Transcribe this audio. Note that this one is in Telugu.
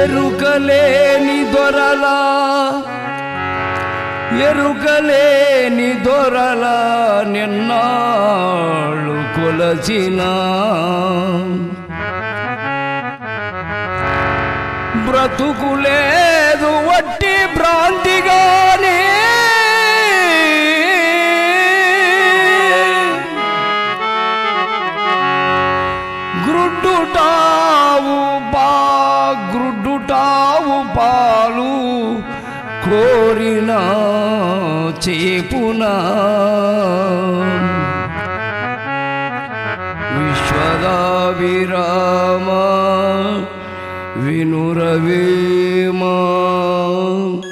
ఎరుకలేని దొరలా ఎరుకలేని దొరల నిన్నాళ్ళు కొలచిన బ్రతుకులేదు వట్టి భ్రాంతిగానే గ్రుడ్డుటావు బా గ్రుడ్డుటావు పాలు కోరిన చేపునా విశ్వదాభిరామ వినురవేమా